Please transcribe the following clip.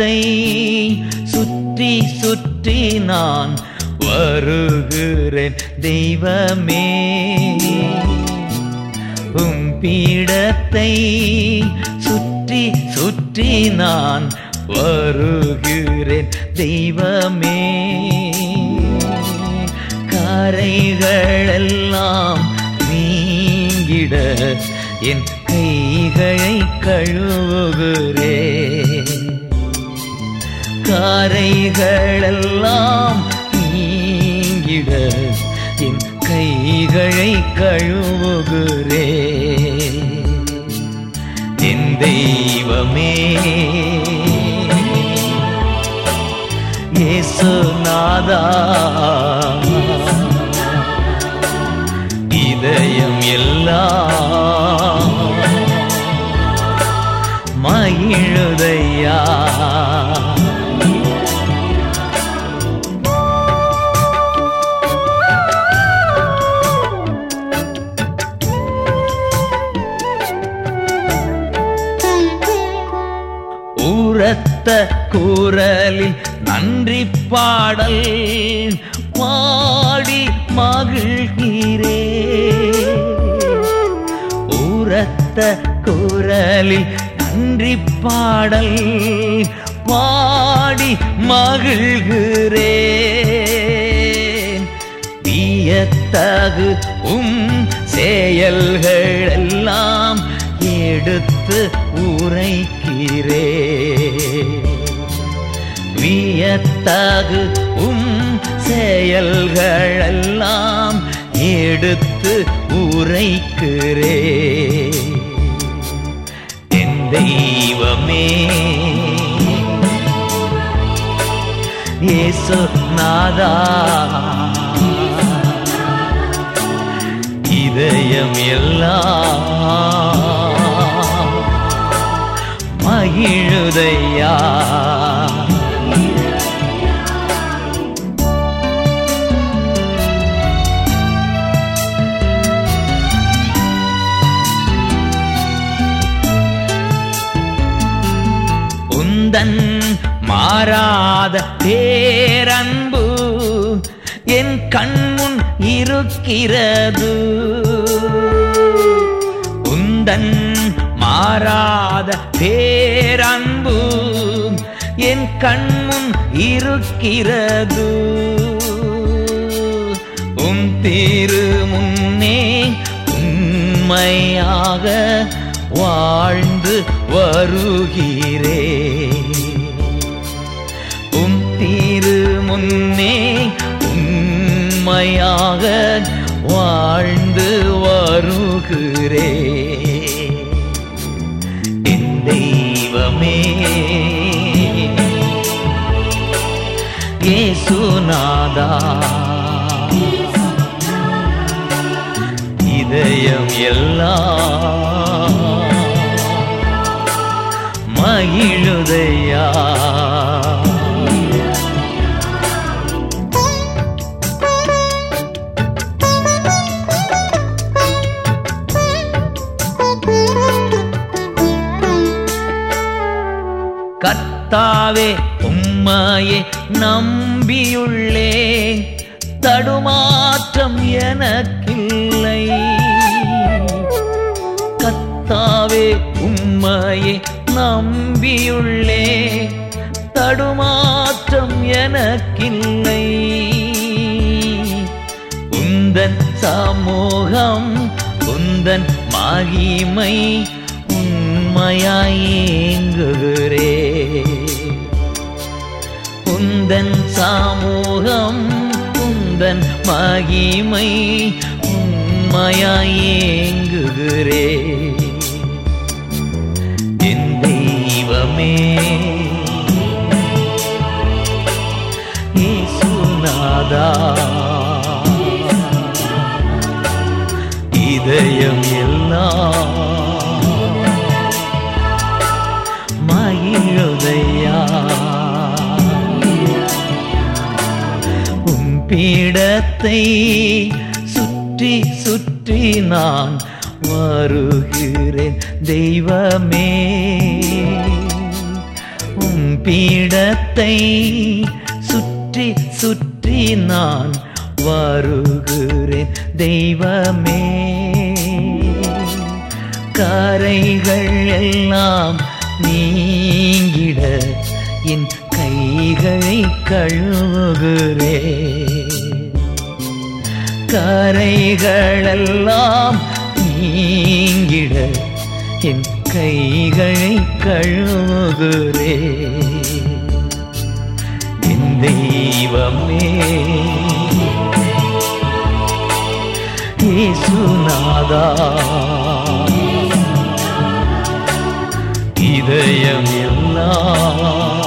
பீடத்தை சுற்றி சுற்றி நான் வருகிறேன் தெய்வமே உம் பீடத்தை சுற்றி சுற்றி நான் வருகிறேன் தெய்வமே கரைகளெல்லாம் நீங்கிட என் கைகளை கழுவுகிறேன் காரைகளெல்லாம் நீங்கிட என் கைகளை கழுவுகிறே என் தெய்வமே இயேசுநாதா இதயம் எல்லாம் மகிழுதையா ஊரத்த குரலில் நன்றி பாடல் பாடி மகிழ்கிறே ஊரத்த குரலில் நன்றி பாடல் பாடி மகிழ்கிறேன் வியத்தகு உம் செயல்கள் எல்லாம் எடுத்து உரைக்கிறே வியத்தகு உம் செயல்களெல்லாம் எடுத்து உரைக்கிறே என் தெய்வமே இயேசு நாதா இதயம் எல்லாம் மகிழுதையா உந்தன் மாறாத பேரன்பு என் கண்முன் இருக்கிறது உந்தன் மாறாத பேரன்பு என் கண்முன் இருக்கிறது உம் திரு முன்னே உண்மையாக வாழ்ந்து வருகிறே உம் திரு முன்னே உண்மையாக வாழ்ந்து வருகிறே என் தெய்வமே ஏசுநாதா இதயம் எல்லாம் மகிழுதையா கர்த்தாவே உம்மையே நம்பியுள்ளே தடுமாற்றம் எனக்கில்லை கர்த்தாவே உம்மையே நம்பியுள்ளே தடுமாற்றம் எனக்கில்லை உந்தன் சமூகம் உந்தன் மகிமை உண்மையாயேங்குகிறே உந்தன் சமூகம் உந்தன் மகிமை உண்மையாயேங்குகிறே என் தெய்வமே இயேசுநாதா இதயம் எல்லாம் மகிழுதையா உம் பீடத்தை சுற்றி சுற்றி நான் வருகிறேன் தெய்வமே உம் பீடத்தை சுற்றி சுற்றி நான் வருகிறேன் தெய்வமே கரைகள் எல்லாம் நீங்கிட என் கைகளை கழுவுகிறேன் கரைகளெல்லாம் நீங்கிட என் கைகளை கழுவுகிறே என் தெய்வமே இயேசுநாதா இதயம் எல்லாம்